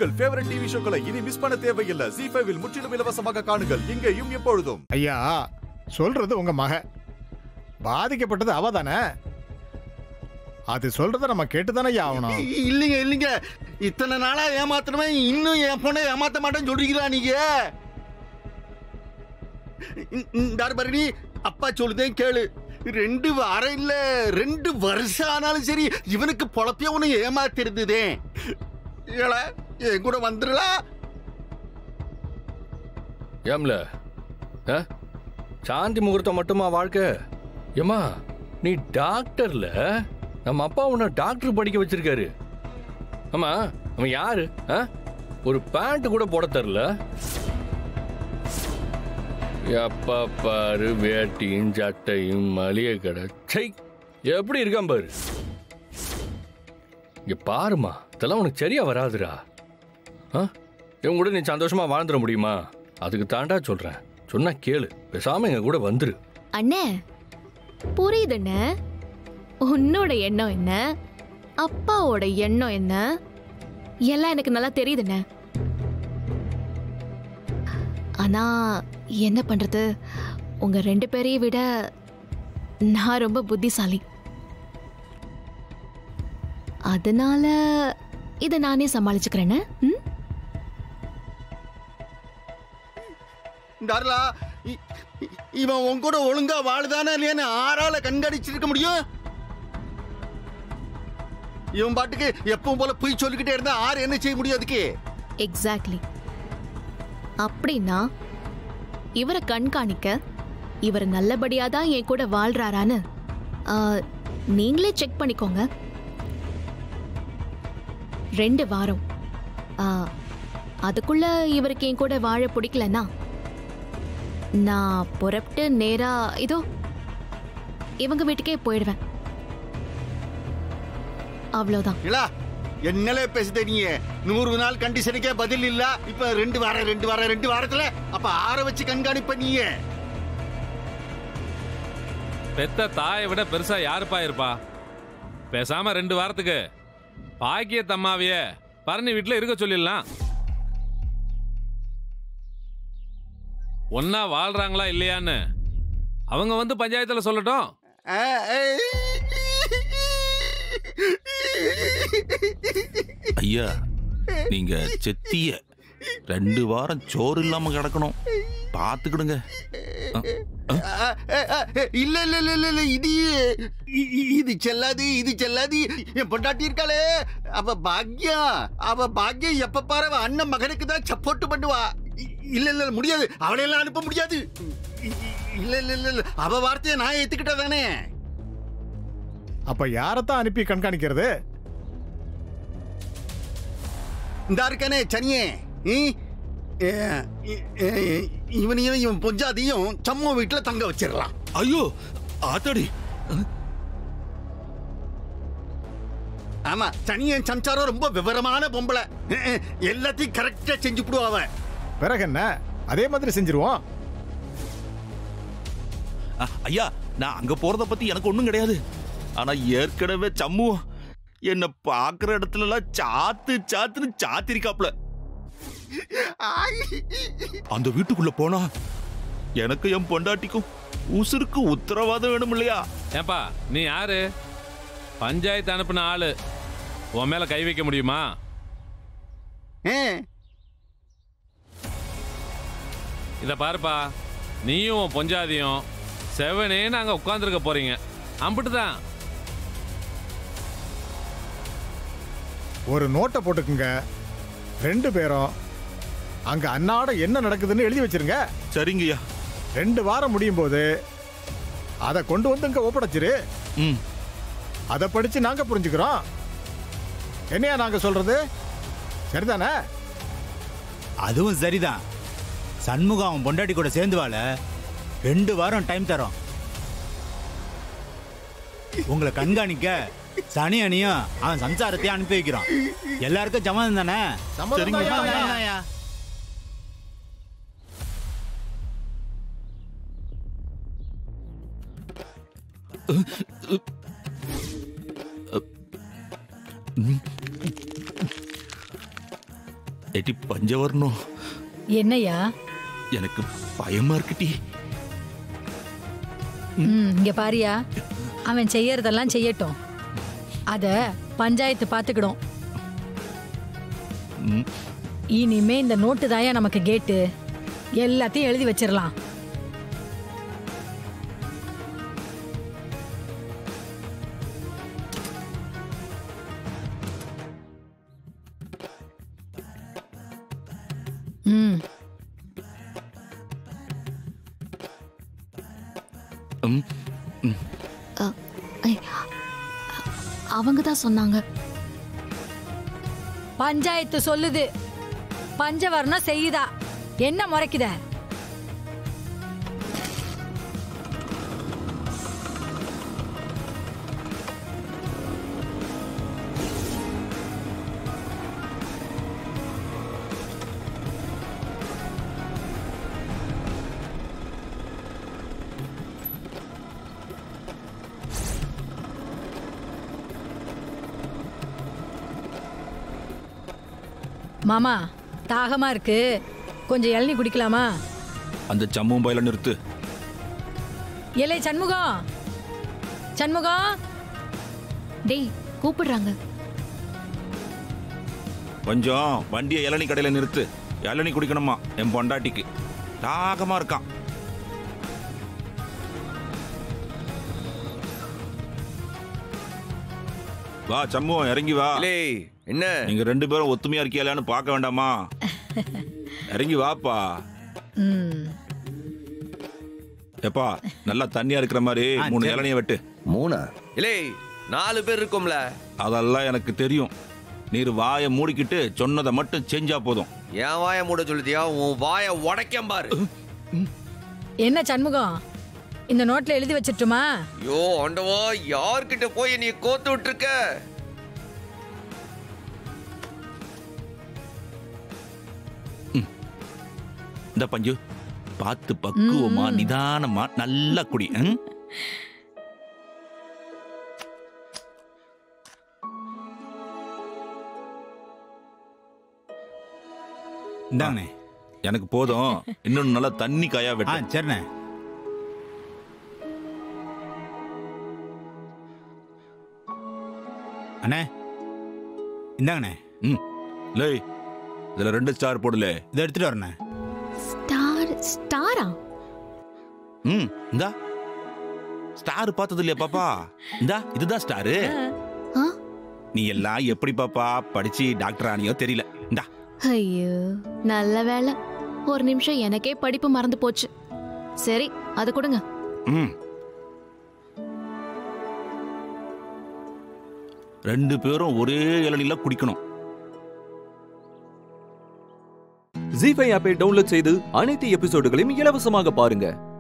உங்கள் favourite TV ஷோக்களை இனி miss பண்ண தேவையில்லை ஜி ஃபைவில் முற்றிலும் இலவசமாக காணுங்கள் இங்கேயும் எப்பொழுதும் ஐயா சொல்றது உங்க மக பாதிக்கப்பட்டது அவ தானே அது சொல்றத நம்ம கேட்டுதானே ஐயா ஆகணும் இ- இல்லைங்க இல்லைங்க இத்தனை நாளா ஏமாத்தனவன் இன்னும் என் பொண்ணை ஏமாத்த மாட்டேன்னு சொல்றீங்களா நீங்க இ- இந்த பரணி அப்பா சொல்லுதேன் கேளு ரெண்டு வாரம் இல்ல ரெண்டு வருஷம் ஆனாலும் சரி இவனுக்கு பொழப்பே உன்னை ஏமாத்திருந்ததே ஏல என் கூட வந்துடலாம் ஏம்ல ஆ? சாந்தி முகூர்த்தம் மட்டுமா வாழ்க்கை ஏமா நீ டாக்டர்ல நம்ம அப்பா உன்னை டாக்டர் படிக்க வச்சிருக்காரு ஆமா அவன் யாரு ஆ? ஒரு பேண்ட் கூட போட தரல எப்ப பாரு வேட்டியும் சட்டையும் மளிகை கடை சை எப்படி இருக்கான் பாரு இங்க பாருமா இதெல்லாம் உனக்கு சரியா வராதுடா ஆ இவங்க கூட நீ சந்தோஷமா வாழ்ந்துட முடியுமா அதுக்கு தாண்டா சொல்றேன் சொன்னா கேளு பேசாம எங்க கூட வந்துரு அண்ணே புரியுதுண்ணே உன்னோட எண்ணம் என்ன அப்பாவோட எண்ணம் என்ன எல்லாம் எனக்கு நல்லா தெரியுதுண்ணே ஆனா என்ன பண்றது உங்க ரெண்டு பேரையும் விட நான் ரொம்ப புத்திசாலி அதனால இதை நானே சமாளிச்சுக்கிறேன்னு ம் டார்லா இ- இ- இவன் உன் கூட ஒழுங்கா வாழுதானே இல்லையான்னு ஆறால கண்காணிச்சிருக்க முடியும் இவன் பாட்டுக்கு எப்பவும் போல போய் சொல்லிக்கிட்டே இருந்தா ஆறு என்ன செய்ய முடியும் அதுக்கு எக்ஸாக்ட்லி அப்படின்னா இவரை கண்காணிக்க இவர் நல்லபடியா தான் என் கூட வாழ்றாரான்னு ஆ, நீங்களே செக் பண்ணிக்கோங்க ரெண்டு வாரம் ஆ, அதுக்குள்ள இவருக்கு என் கூட வாழ பிடிக்கலன்னா நான் புறப்பட்டு நேரா இதோ இவங்க வீட்டுக்கே போயிடுவேன் அவ்வளோதான் இல்ல என்னலே பேசுத நீ நூறு நாள் கண்டிஷனுக்கே பதில் இல்ல இப்ப ரெண்டு வாரம் ரெண்டு வாரம் ரெண்டு வாரத்துல அப்ப ஆற வச்சு கண்காணிப்ப நீ பெத்த தாயை விட பெருசா யாருப்பா இருப்பா பேசாம ரெண்டு வாரத்துக்கு பாக்கிய தம்மாவிய பரணி வீட்டுல இருக்க சொல்லிடலாம் ஒன்னா வாழ்றாங்களா இல்லையான்னு அவங்க வந்து பஞ்சாயத்துல சொல்லட்டும் ஐயா நீங்க செத்திய ரெண்டு வாரம் சோறு இல்லாம கிடக்கணும் பாத்துக்கிடுங்க இல்ல இல்ல இல்ல இல்ல இல்ல இது இ- இ- இது செல்லாது இது செல்லாது என் பொண்டாட்டி இருக்காளே அவ பாக்யம் அவ பாக்யம் எப்ப பாரு அவ அண்ணன் மகனுக்கு தான் சப்போர்ட் பண்ணுவா இ- இல்ல இல்ல இல்ல, முடியாது அவளையெல்லாம் அனுப்ப முடியாது இ- இ- இல்ல இல்ல இல்ல இல்ல அவ வார்த்தையை நான் ஏத்துக்கிட்டா தானே அப்ப யாரத்தான் அனுப்பி கண்காணிக்கிறது இந்த இருக்கானே சனியே ஈ? ஏ, இ- ஏ- இவனையும் இவன் பொஞ்சாதையும் சம்ம வீட்டுல தங்க வச்சிடலாம் ஐயோ ஆத்தாடி ஆமா சனியன் சம்சாரம் ரொம்ப விவரமான பொம்பளை அஹ், அஹ், எல்லாத்தையும் கரெக்டா செஞ்சு விடுவா அவன் பிறகு என்ன அதே மாதிரி செஞ்சிருவோம் அ, ஐயா நான் அங்க போறத பத்தி எனக்கு ஒண்ணும் கிடையாது ஆனா ஏற்கனவே சம்மு என்ன பாக்குற இடத்துல எல்லாம் சாத்து சாத்துன்னு சாத்திருக்காப்ல அந்த வீட்டுக்குள்ள போனா எனக்கு என் பொண்டாட்டிக்கும் உசுருக்கு உத்தரவாதம் வேணும் இல்லையா ஏன்பா நீ யாரு பஞ்சாயத்து அனுப்புன ஆளு உன் மேல கை வைக்க முடியுமா அஹ், இத பாருப்பா நீயும் உன் பொஞ்சாதியும் செவனே நாங்க உட்காந்துருக்க போறீங்க அம்பிட்டுதான் ஒரு நோட்டை போட்டுக்குங்க ரெண்டு பேரும் அங்க அன்னாட என்ன நடக்குதுன்னு எழுதி வச்சிருங்க சரிங்கய்யா ரெண்டு வாரம் முடியும் போது அதை கொண்டு வந்து இங்க ஒப்படைச்சிரு ம் அதை படிச்சு நாங்க புரிஞ்சுக்கிறோம் என்னையா நாங்க சொல்றது சரிதானே அதுவும் சரிதான் சண்முகம் அவன் பொண்டாட்டி கூட சேர்ந்து வாழ ரெண்டு வாரம் டைம் தரோம் உங்களை கண்காணிக்க சனி அணியும் அவன் சம்சாரத்தையும் அனுப்பி வைக்கிறான் எல்லாருக்கும் ஜமாதம் தானே சம்மதம் சரிங்க. தான்யா. சம்மதம் தான்யா. எட்டி பஞ்சவர்ணம் என்னையா எனக்கு பயமா இருக்குடி ம் இங்க பாரியா அவன் செய்யறதெல்லாம் செய்யட்டும் அத பஞ்சாயத்து பாத்துக்கிடும் ம், இனிமே இந்த நோட்டு தாயா நமக்கு கேட்டு எல்லாத்தையும் எழுதி வச்சிடலாம் ம் ம், அவங்க தான் சொன்னாங்க பஞ்சாயத்து சொல்லுது பஞ்சவர்ணம் செய்யுதா என்ன முறைக்குத மாமா தாகமா இருக்கு கொஞ்சம் இளநீ குடிக்கலாமா அந்த சம்மும் பயில நிறுத்து இலை சண்முகம் சண்முகம் டேய் கூப்பிடுறாங்க கொஞ்சம் வண்டியை இளநீ கடையில நிறுத்து இளநீ குடிக்கணுமா என் பொண்டாட்டிக்கு தாகமா இருக்கான் வா சம்முவம் இறங்கி வா இல்லை என்ன நீங்க ரெண்டு பேரும் ஒத்துமையா இருக்கீங்களான்னு பார்க்க வேண்டாமா இறங்கி வாப்பா ம் எப்பா நல்லா தண்ணியா இருக்கிற மாதிரி ஆ, மூணு சரி. இளநிய வெட்டு மூணா இல்லை நாலு பேர் இருக்கோம்ல அதெல்லாம் எனக்கு தெரியும் நீர் வாயை மூடிக்கிட்டு சொன்னதை மட்டும் செஞ்சா போதும் என் வாயை மூட சொல்லுதியா உன் வாயை உடைக்கம் பாரு என்ன சண்முகம் இந்த நோட்ல எழுதி வச்சிட்டுமா ஐயோ ஆண்டவா யார்கிட்ட போய் நீ கோத்து விட்டுருக்க இந்த பஞ்சு பார்த்து பக்குவமா ம். நிதானமா நல்லா குடி ம்? இந்தாங்கண்ணே எனக்கு போதும் இன்னும் நல்லா தண்ணி காயா ஆ வெட்டு சரிண்ணே அண்ணே இந்தாங்கண்ணே ம் லேய் இதுல ரெண்டு ஸ்டார் போடுல இதை எடுத்துட்டு வரண்ணே ஸ்டார் ஸ்டாரா ம் இந்தா ஸ்டார் பார்த்தது இல்லையா பாப்பா இந்தா இதுதான் ஸ்டாரு ஆ நீ எல்லாம் எப்படி பாப்பா படிச்சு டாக்டர் ஆனியோ தெரியல இந்தா ஐயோ நல்ல வேலை ஒரு நிமிஷம் எனக்கே படிப்பு மறந்து போச்சு சரி அது கொடுங்க ம் ரெண்டு பேரும் ஒரே இளநில குடிக்கணும் ஜி ஃபைவ் ஆப்பை டவுன்லோட் செய்து அனைத்து எபிசோடுகளையும் இலவசமாக பாருங்க